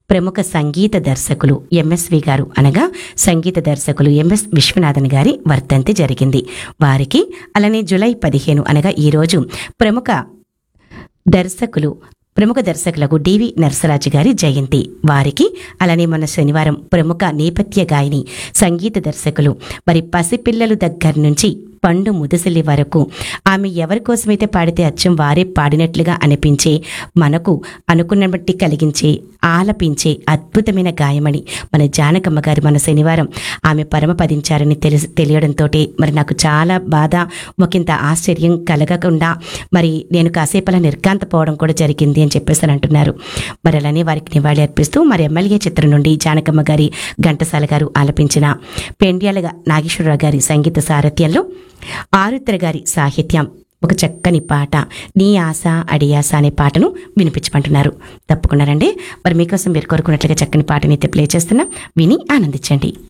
ప్రముఖ సంగీత దర్శకులు ఎంఎస్వి గారు అనగా సంగీత దర్శకులు ఎంఎస్ విశ్వనాథన్ గారి వర్ధంతి జరిగింది వారికి అలానే జూలై పదిహేను అనగా ఈరోజు ప్రముఖ దర్శకులు ప్రముఖ దర్శకులకు డివి నరసరాజు గారి జయంతి వారికి అలానే మన శనివారం ప్రముఖ నేపథ్య గాయని సంగీత దర్శకులు మరి పసిపిల్లలు దగ్గర నుంచి పండు ముదుసలి వరకు ఆమె ఎవరి కోసమైతే పాడితే అచ్చం వారే పాడినట్లుగా అనిపించే మనకు అనుకున్న బట్టి కలిగించే ఆలపించే అద్భుతమైన గాయమణి మన జానకమ్మ గారు మన శనివారం ఆమె పరమపదించారని తెలిసి తెలియడంతో మరి నాకు చాలా బాధ ఒకంత ఆశ్చర్యం కలగకుండా మరి నేను కాసేపు అలా నిర్కాంతపోవడం కూడా జరిగింది అని చెప్పేసి అని అంటున్నారు మరి అలానే వారికి నివాళి అర్పిస్తూ మరి ఎమ్మెల్యే చిత్రం నుండి జానకమ్మ గారి ఘంటసాల గారు ఆలపించిన పెండ్యాలగా నాగేశ్వరరావు గారి సంగీత సారథ్యంలో ఆరుద్ర గారి సాహిత్యం ఒక చక్కని పాట నీ ఆశ అడియాస అనే పాటను వినిపించమంటున్నారు తప్పకుండా రండి మరి మీకోసం మీరు కోరుకున్నట్లుగా చక్కని పాటని అయితే ప్లే చేస్తున్నా విని ఆనందించండి